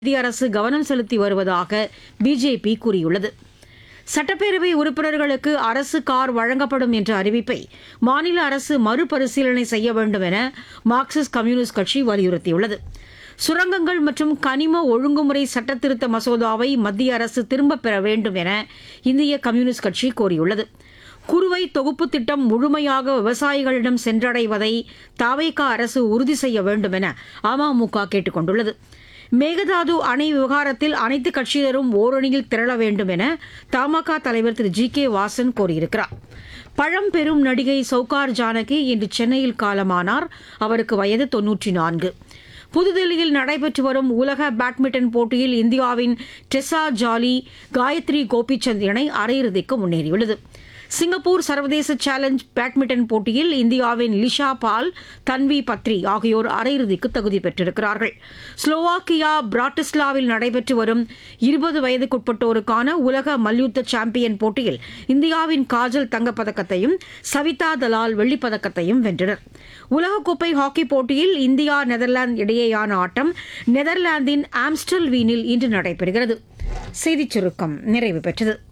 மத்திய அரசு கவனம் செலுத்தி வருவதாக பிஜேபி கூறியுள்ளது சட்டப்பேரவை உறுப்பினர்களுக்கு அரசு கார் வழங்கப்படும் என்ற அறிவிப்பை மாநில அரசு மறுபரிசீலனை செய்ய வேண்டும் என மார்க்சிஸ்ட் கம்யூனிஸ்ட் கட்சி வலியுறுத்தியுள்ளது சுரங்கங்கள் மற்றும் கனிம ஒழுங்குமுறை சட்டத்திருத்த மசோதாவை மத்திய அரசு திரும்பப் பெற வேண்டும் என இந்திய கம்யூனிஸ்ட் கட்சி கோரியுள்ளது குறுவை தொகுப்பு திட்டம் முழுமையாக விவசாயிகளிடம் சென்றடைவதை தாவேகா அரசு உறுதி செய்ய வேண்டும் என அமமுக கேட்டுக் கொண்டுள்ளது மேகதாது அணை விவகாரத்தில் அனைத்து கட்சியினரும் ஓரணியில் திரள வேண்டும் என தமாக தலைவர் திரு ஜி கே வாசன் கோரியிருக்கிறார் பழம்பெரும் நடிகை சௌகார் ஜானகி இன்று சென்னையில் காலமானார் அவருக்கு வயது தொன்னூற்றி நான்கு புதுதில்லியில் நடைபெற்று வரும் உலக பேட்மிண்டன் போட்டியில் இந்தியாவின் டெசா ஜாலி காயத்ரி கோபிச்சந்த் இணை அரையிறுதிக்கு முன்னேறியுள்ளது சிங்கப்பூர் சர்வதேச சேலஞ்ச் பேட்மிண்டன் போட்டியில் இந்தியாவின் லிஷா பால் தன்வி பத்ரி ஆகியோர் அரையிறுதிக்கு தகுதி பெற்றிருக்கிறார்கள் ஸ்லோவாக்கியா பிராட்டிஸ்லாவில் நடைபெற்று வரும் இருபது வயதுக்குட்பட்டோருக்கான உலக மல்யுத்த சாம்பியன் போட்டியில் இந்தியாவின் காஜல் தங்கப்பதக்கத்தையும் சவிதா தலால் வெள்ளிப்பதக்கத்தையும் வென்றனர் உலகக்கோப்பை ஹாக்கி போட்டியில் இந்தியா நெதர்லாந்து இடையேயான ஆட்டம் நெதர்லாந்தின் ஆம்ஸ்டல் வீனில் இன்று நடைபெறுகிறது செய்திச் சுருக்கம் நிறைவு பெற்றது